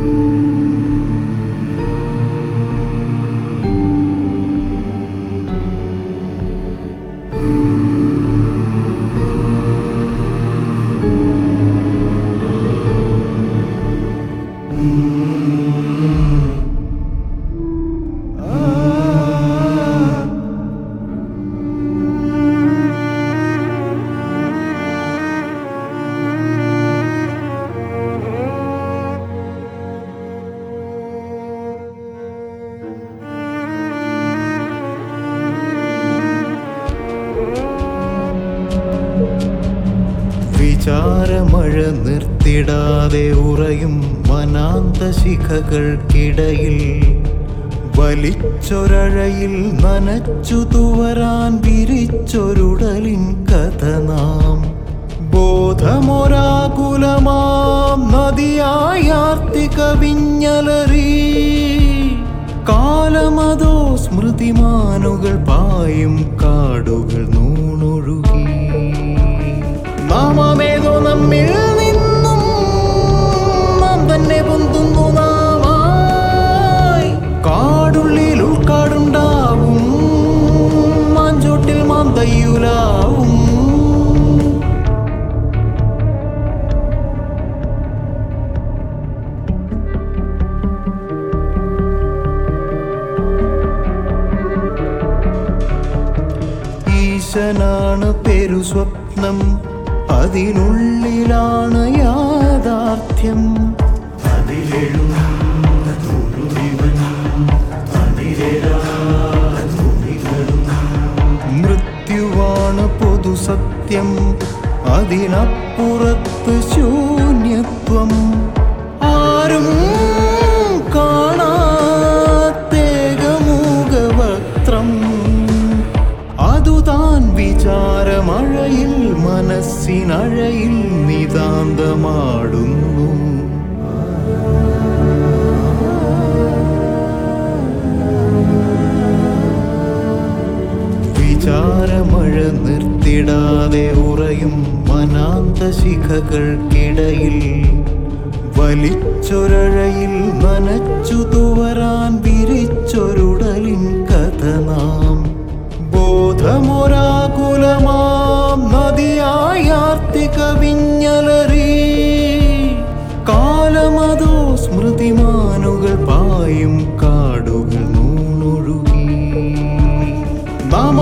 വിചാരമഴ നിർത്തിടാതെ ഉറയും വനാന്ത ശിഖകൾക്കിടയിൽ വലിച്ചൊരഴയിൽ നനച്ചു തുവരാൻ വിരിച്ചൊരുടലിൻ കഥ നാം ബോധമൊരാകുലമാം നദിയായി ആർത്തിക വിഞ്ഞലറി കാലമതോ സ്മൃതിമാനുകൾ പായും കാടുകൾ നൂണൊഴുകി നാമമേതോ നമ്മിൽ നിന്നും നാം തന്നെ പൊന്തുന്നു നാമായി കാടുള്ളിൽ ഉൾക്കാടുണ്ടാവും മാഞ്ചോട്ടിൽ മാം തയ്യുലാവും ഈശനാണ് പെരു സ്വപ്നം അതിനുള്ളിലാണ് യാഥാർത്ഥ്യം മൃത്യുവാണ് പൊതുസത്യം അതിനപ്പുറത്ത് ശൂന്യത്വം ആരും കാണാത്തേകമൂകവക്ത്രം അതുതാൻ വിചാരമഴയിൽ മനസ്സിനഴയിൽ നിതാന്തമാടുന്നു വിചാരമഴ നിർത്തിടാതെ ഉറയും വനാന്ത ശിഖകൾക്കിടയിൽ വലിച്ചൊരഴയിൽ നനച്ചു തുവരാൻ വിരിച്ചൊരുടലിൻ കഥ നാം ബോധമൊരാകുലമാം നദിയായി ആർത്തിക വിഞ്ഞലറി കാലമതോ സ്മൃതിമാനുകൾ പായും കാടുകൾ നൂണൊഴുകി നാമ